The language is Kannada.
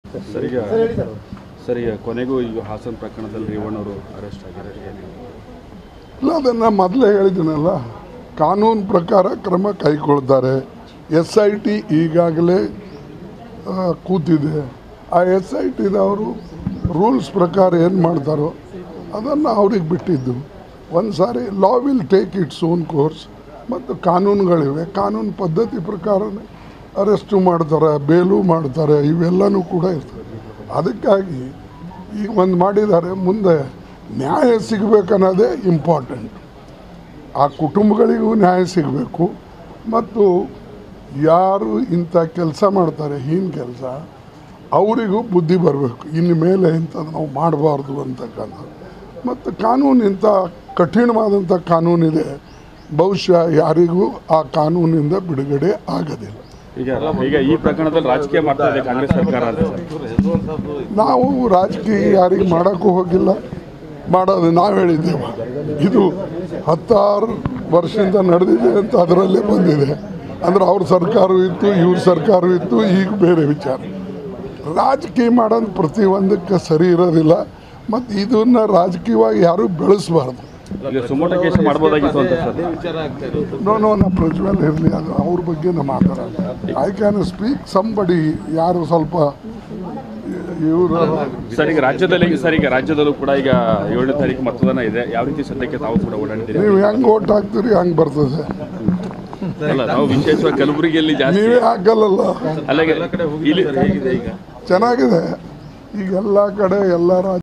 ಸರ್ ಈಗ ಸರ್ ಈಗ ಕೊನೆಗೂ ಈಗ ಹಾಸನ ಪ್ರಕರಣದಲ್ಲಿ ರೇವಣ್ಣವರು ಅರೆಸ್ಟ್ ಆಗಿದ್ದಾರೆ ಇಲ್ಲ ಅದನ್ನು ಮೊದಲೇ ಹೇಳಿದ್ದೀನಲ್ಲ ಕಾನೂನು ಪ್ರಕಾರ ಕ್ರಮ ಕೈಗೊಳ್ತಾರೆ ಎಸ್ ಐ ಟಿ ಈಗಾಗಲೇ ಆ, ಕೂತಿದೆ ಆ ಎಸ್ ಐ ಟಿದವರು ರೂಲ್ಸ್ ಪ್ರಕಾರ ಏನು ಮಾಡ್ತಾರೋ ಅದನ್ನು ಅವ್ರಿಗೆ ಬಿಟ್ಟಿದ್ದು ಒಂದು ಸಾರಿ law will take its own course ಮತ್ತು ಕಾನೂನುಗಳಿವೆ ಕಾನೂನು ಪದ್ಧತಿ ಪ್ರಕಾರನೇ ಅರೆಸ್ಟು ಮಾಡ್ತಾರೆ ಬೇಲು ಮಾಡ್ತಾರೆ ಇವೆಲ್ಲನೂ ಕೂಡ ಇರ್ತದೆ ಅದಕ್ಕಾಗಿ ಈಗ ಒಂದು ಮಾಡಿದ್ದಾರೆ ಮುಂದೆ ನ್ಯಾಯ ಸಿಗಬೇಕನ್ನೋದೇ ಇಂಪಾರ್ಟೆಂಟ್ ಆ ಕುಟುಂಬಗಳಿಗೂ ನ್ಯಾಯ ಸಿಗಬೇಕು ಮತ್ತು ಯಾರು ಇಂಥ ಕೆಲಸ ಮಾಡ್ತಾರೆ ಹೀನ ಕೆಲಸ ಅವರಿಗೂ ಬುದ್ಧಿ ಬರಬೇಕು ಇನ್ನು ಮೇಲೆ ಇಂಥದ್ದು ನಾವು ಮಾಡಬಾರ್ದು ಅಂತಕ್ಕಂಥದ್ದು ಮತ್ತು ಕಾನೂನು ಇಂಥ ಕಠಿಣವಾದಂಥ ಕಾನೂನಿದೆ ಬಹುಶಃ ಯಾರಿಗೂ ಆ ಕಾನೂನಿಂದ ಬಿಡುಗಡೆ ಆಗೋದಿಲ್ಲ ಈಗ ಈಗ ಈ ಪ್ರಕರಣದಲ್ಲಿ ರಾಜಕೀಯ ಮಾಡ್ತಾ ಇದೆ ಕಾಂಗ್ರೆಸ್ ಸರ್ಕಾರ ಅಂತ ಸರ್ ನಾವು ರಾಜಕೀಯ ಯಾರಿಗೆ ಮಾಡೋಕ್ಕೂ ಹೋಗಿಲ್ಲ ಮಾಡೋದು ನಾವು ಹೇಳಿದ್ದೇವೆ ಇದು ಹತ್ತಾರು ವರ್ಷದಿಂದ ನಡೆದಿದೆ ಅಂತ ಅದರಲ್ಲೇ ಬಂದಿದೆ ಅಂದ್ರೆ ಅವ್ರ ಸರ್ಕಾರವೂ ಇತ್ತು ಇವ್ರ ಸರ್ಕಾರವೂ ಇತ್ತು ಈಗ ಬೇರೆ ವಿಚಾರ ರಾಜಕೀಯ ಮಾಡೋದು ಪ್ರತಿಯೊಂದಕ್ಕೆ ಸರಿ ಇರೋದಿಲ್ಲ ಮತ್ತು ಇದನ್ನು ರಾಜಕೀಯವಾಗಿ ಯಾರೂ ಬೆಳೆಸಬಾರ್ದು ಈಗ ಸುಮೋಟ ಕೇಸ್ ಮಾಡ್ಬೋದಾಗಿತ್ತು ಅಂತ ಸರ್ ನೋ ನೋ ನಾ ಪ್ರಜ್ವಲ್ ಇರಲಿ ಅದು ಅವ್ರ ಬಗ್ಗೆ ನಾ ಮಾತಾಡೋದು ಐ ಕ್ಯಾನ್ ಸ್ಪೀಕ್ ಸಂಬಡಿ ಯಾರು ಸ್ವಲ್ಪ ಇವರು ಸರ್ ಈಗ ರಾಜ್ಯದಲ್ಲಿ ಸರ್ ಈಗ ರಾಜ್ಯದಲ್ಲೂ ಕೂಡ ಈಗ ಏಳನೇ ತಾರೀಕು ಮತದಾನ ಇದೆ ಯಾವ ರೀತಿ ಸದ್ಯಕ್ಕೆ ತಾವು ಕೂಡ ಓಡಾಡಿದ್ದೀರಿ ನೀವು ಹೆಂಗೆ ಓಟ್ ಹಾಕ್ತೀರಿ ಹಂಗೆ ಬರ್ತದೆ ಅಲ್ಲ ನಾವು ವಿಶೇಷವಾಗಿ ಕಲಬುರಗಿಯಲ್ಲಿ ಜಾಸ್ತಿ ನೀವೇ ಹಾಕಲ್ಲಲ್ಲ ಅಲ್ಲಿಗೆ ಇಲ್ಲಿ ಚೆನ್ನಾಗಿದೆ ಈಗ ಎಲ್ಲ ಕಡೆ ಎಲ್ಲ ರಾಜ್ಯ